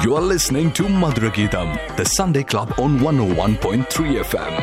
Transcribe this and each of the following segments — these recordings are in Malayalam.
You are listening to Madhura Geetam, the Sunday Club on 101.3 FM.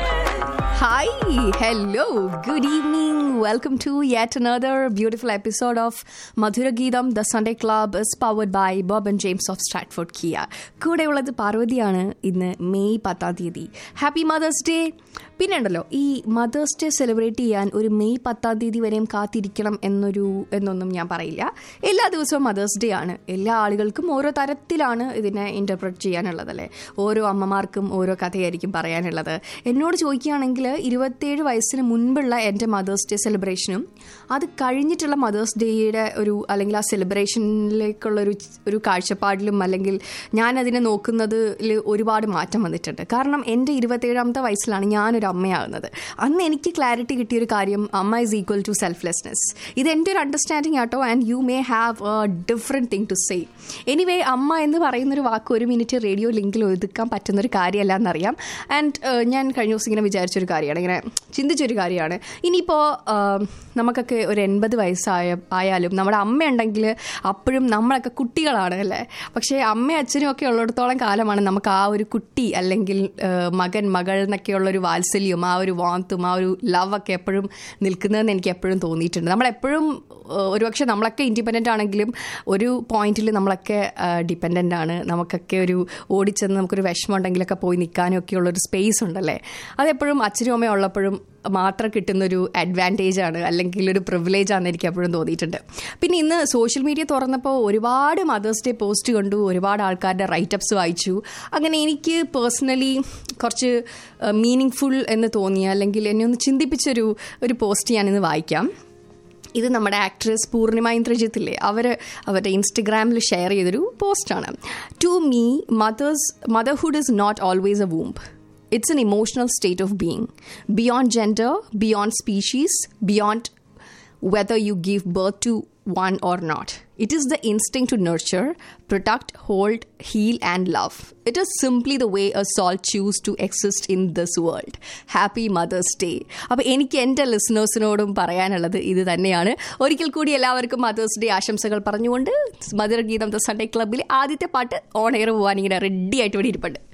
Hi, hello, good evening. Welcome to yet another beautiful episode of Madhura Geetam. The Sunday Club is powered by Bob and James of Stratford Kia. കൂടെയുള്ളത് പാർവതിയാണ് ഇന്ന് മെയ് പത്താം തീയതി ഹാപ്പി മദേഴ്സ് ഡേ പിന്നെ ഉണ്ടല്ലോ ഈ മദേഴ്സ് ഡേ സെലിബ്രേറ്റ് ചെയ്യാൻ ഒരു മെയ് പത്താം തീയതി വരെയും കാത്തിരിക്കണം എന്നൊരു എന്നൊന്നും ഞാൻ പറയില്ല എല്ലാ ദിവസവും മദേഴ്സ് ഡേ ആണ് എല്ലാ ആളുകൾക്കും ഓരോ തരത്തിലാണ് ഇതിനെ ഇൻ്റർപ്രറ്റ് ചെയ്യാനുള്ളത് അല്ലേ ഓരോ അമ്മമാർക്കും ഓരോ കഥയായിരിക്കും പറയാനുള്ളത് എന്നോട് ചോദിക്കുകയാണെങ്കിൽ ഇരുപത്തേഴ് വയസ്സിന് മുൻപുള്ള എൻ്റെ മദേഴ്സ് ഡേ സെലിബ്രേഷനും അത് കഴിഞ്ഞിട്ടുള്ള മദേഴ്സ് ഡേയുടെ ഒരു അല്ലെങ്കിൽ ആ സെലിബ്രേഷനിലേക്കുള്ള ഒരു ഒരു കാഴ്ചപ്പാടിലും അല്ലെങ്കിൽ ഞാൻ അതിനെ നോക്കുന്നതിൽ ഒരുപാട് മാറ്റം വന്നിട്ടുണ്ട് കാരണം എൻ്റെ ഇരുപത്തേഴാമത്തെ വയസ്സിലാണ് ഞാനൊരു അമ്മയാകുന്നത് അന്ന് എനിക്ക് ക്ലാരിറ്റി കിട്ടിയൊരു കാര്യം അമ്മ ഈസ് ഈക്വൽ ടു സെൽഫ്ലെസ്നെസ് ഇത് എൻ്റെ ഒരു understanding auto and you may have a different thing to say anyway അമ്മ എന്ന് പറയുന്നൊരു വാക്ക് ഒരു മിനിറ്റ് റേഡിയോ ലിങ്കിൽ ഒതുക്കാൻ പറ്റുന്നൊരു കാര്യമല്ല എന്നറിയാം ആൻഡ് ഞാൻ കഴിഞ്ഞ ദിവസം ഇങ്ങനെ വിചാരിച്ചൊരു കാര്യമാണ് ഇങ്ങനെ ചിന്തിച്ചൊരു കാര്യമാണ് ഇനിയിപ്പോൾ നമുക്കൊക്കെ ഒരു എൺപത് വയസ്സായ ആയാലും നമ്മുടെ അമ്മയുണ്ടെങ്കിൽ അപ്പോഴും നമ്മളൊക്കെ കുട്ടികളാണ് അല്ലേ പക്ഷേ അമ്മയും അച്ഛനും ഒക്കെ ഉള്ളിടത്തോളം കാലമാണ് നമുക്ക് ആ ഒരു കുട്ടി അല്ലെങ്കിൽ ആ, മകൻ മകൾ എന്നൊക്കെയുള്ള ഒരു വാത്സല്യവും ആ ഒരു വാന്തും ആ ഒരു ലവ് ഒക്കെ എപ്പോഴും നിൽക്കുന്നതെന്ന് എനിക്ക് എപ്പോഴും തോന്നിയിട്ടുണ്ട് നമ്മളെപ്പോഴും ആ, ഒരുപക്ഷെ നമ്മളൊക്കെ ഇൻഡിപെൻഡൻ്റ് ആണെങ്കിലും ഒരു പോയിന്റിൽ നമ്മളൊക്കെ ഡിപ്പെൻഡൻ്റ് ആണ് നമുക്കൊക്കെ ഒരു ഓടിച്ചെന്ന് നമുക്കൊരു വിഷമം ഉണ്ടെങ്കിലൊക്കെ പോയി നിൽക്കാനും ഒക്കെ ഉള്ളൊരു സ്പേസ് ഉണ്ടല്ലേ അതെപ്പോഴും അച്ഛനും അമ്മയും ഉള്ളപ്പോഴും മാത്രം കിട്ടുന്നൊരു അഡ്വാൻറ്റേജ് ആണ് അല്ലെങ്കിൽ ഒരു പ്രിവിലേജ് ആണെന്ന് എനിക്ക് എപ്പോഴും തോന്നിയിട്ടുണ്ട് പിന്നെ ഇന്ന് സോഷ്യൽ മീഡിയ തുറന്നപ്പോൾ ഒരുപാട് മദേഴ്സ് ഡേ പോസ്റ്റ് കണ്ടു ഒരുപാട് ആൾക്കാരുടെ റൈറ്റപ്സ് വായിച്ചു അങ്ങനെ എനിക്ക് പേഴ്സണലി കുറച്ച് മീനിങ് ഫുൾ എന്ന് തോന്നിയ അല്ലെങ്കിൽ എന്നെ ഒന്ന് ചിന്തിപ്പിച്ചൊരു ഒരു പോസ്റ്റ് ഞാനിന്ന് വായിക്കാം ഇത് നമ്മുടെ ആക്ട്രസ് പൂർണിമ ഇന്ദ്രജിത്തില്ലേ അവർ അവരുടെ ഇൻസ്റ്റഗ്രാമിൽ ഷെയർ ചെയ്തൊരു പോസ്റ്റാണ് to me mothers motherhood is not always a womb it's an emotional state of being beyond gender beyond species beyond whether you give birth to one or not. It is the instinct to nurture, protect, hold, heal, and love. It is simply the way a soul chooses to exist in this world. Happy mother's day അപ്പോൾ എനിക്ക് എൻ്റെ ലിസണേഴ്സിനോടും പറയാനുള്ളത് ഇത് തന്നെയാണ് ഒരിക്കൽ കൂടി എല്ലാവർക്കും മദേഴ്സ് ഡേ ആശംസകൾ പറഞ്ഞുകൊണ്ട് മധുര ഗീതം ദ സൺഡേ ക്ലബ്ബിൽ ആദ്യത്തെ പാട്ട് ഓൺ എയർ പോകാൻ ഇങ്ങനെ റെഡി ആയിട്ട് ഇവിടെ ഇരിപ്പുണ്ട്